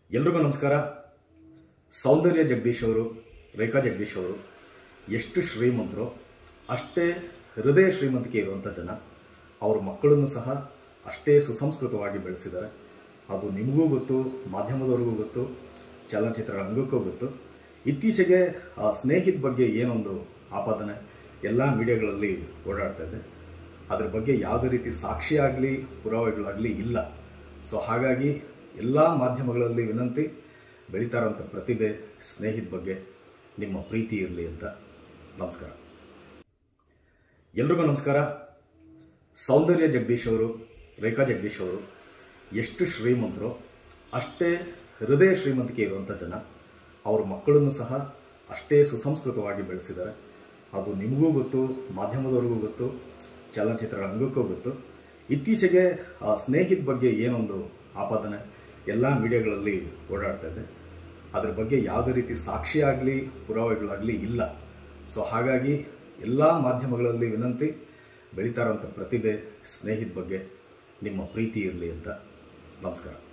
ಎಲ್ರಿಗೂ ನಮಸ್ಕಾರ ಸೌಂದರ್ಯ ಜಗದೀಶ್ ಅವರು ರೇಖಾ ಜಗದೀಶ್ ಅವರು ಎಷ್ಟು ಶ್ರೀಮಂತರು ಅಷ್ಟೇ ಹೃದಯ ಶ್ರೀಮಂತಿಕೆ ಇರುವಂಥ ಜನ ಅವ್ರ ಮಕ್ಕಳನ್ನು ಸಹ ಅಷ್ಟೇ ಸುಸಂಸ್ಕೃತವಾಗಿ ಬೆಳೆಸಿದ್ದಾರೆ ಅದು ನಿಮಗೂ ಗೊತ್ತು ಮಾಧ್ಯಮದವ್ರಿಗೂ ಗೊತ್ತು ಚಲನಚಿತ್ರ ರಂಗಕ್ಕೂ ಗೊತ್ತು ಇತ್ತೀಚೆಗೆ ಆ ಸ್ನೇಹಿತ ಬಗ್ಗೆ ಏನೊಂದು ಆಪಾದನೆ ಎಲ್ಲ ಮೀಡಿಯಾಗಳಲ್ಲಿ ಓಡಾಡ್ತಾ ಇದೆ ಅದ್ರ ಬಗ್ಗೆ ಯಾವುದೇ ರೀತಿ ಸಾಕ್ಷಿ ಆಗಲಿ ಪುರಾವೆಗಳಾಗಲಿ ಇಲ್ಲ ಸೊ ಹಾಗಾಗಿ ಎಲ್ಲ ಮಾಧ್ಯಮಗಳಲ್ಲಿ ವಿನಂತಿ ಬೆಳೀತಾ ಇರೋಂಥ ಪ್ರತಿಭೆ ಸ್ನೇಹಿತ ಬಗ್ಗೆ ನಿಮ್ಮ ಪ್ರೀತಿ ಇರಲಿ ಅಂತ ನಮಸ್ಕಾರ ಎಲ್ರಿಗೂ ನಮಸ್ಕಾರ ಸೌಂದರ್ಯ ಜಗದೀಶ್ ಅವರು ರೇಖಾ ಜಗದೀಶ್ ಅವರು ಎಷ್ಟು ಶ್ರೀಮಂತರು ಅಷ್ಟೇ ಹೃದಯ ಶ್ರೀಮಂತಿಕೆ ಇರುವಂಥ ಜನ ಅವ್ರ ಮಕ್ಕಳನ್ನು ಸಹ ಅಷ್ಟೇ ಸುಸಂಸ್ಕೃತವಾಗಿ ಬೆಳೆಸಿದ್ದಾರೆ ಅದು ನಿಮಗೂ ಗೊತ್ತು ಮಾಧ್ಯಮದವ್ರಿಗೂ ಗೊತ್ತು ಚಲನಚಿತ್ರ ರಂಗಕ್ಕೂ ಗೊತ್ತು ಇತ್ತೀಚೆಗೆ ಆ ಸ್ನೇಹಿತ ಬಗ್ಗೆ ಏನೊಂದು ಆಪಾದನೆ ಎಲ್ಲ ಮೀಡಿಯಾಗಳಲ್ಲಿ ಓಡಾಡ್ತಾ ಇದೆ ಅದ್ರ ಬಗ್ಗೆ ಯಾವುದೇ ರೀತಿ ಸಾಕ್ಷಿ ಆಗಲಿ ಪುರಾವೆಗಳಾಗಲಿ ಇಲ್ಲ ಸೊ ಹಾಗಾಗಿ ಎಲ್ಲ ಮಾಧ್ಯಮಗಳಲ್ಲಿ ವಿನಂತಿ ಬೆಳೀತಾ ಇರೋಂಥ ಪ್ರತಿಭೆ ಸ್ನೇಹಿತ ಬಗ್ಗೆ ನಿಮ್ಮ ಪ್ರೀತಿ ಇರಲಿ ಅಂತ ನಮಸ್ಕಾರ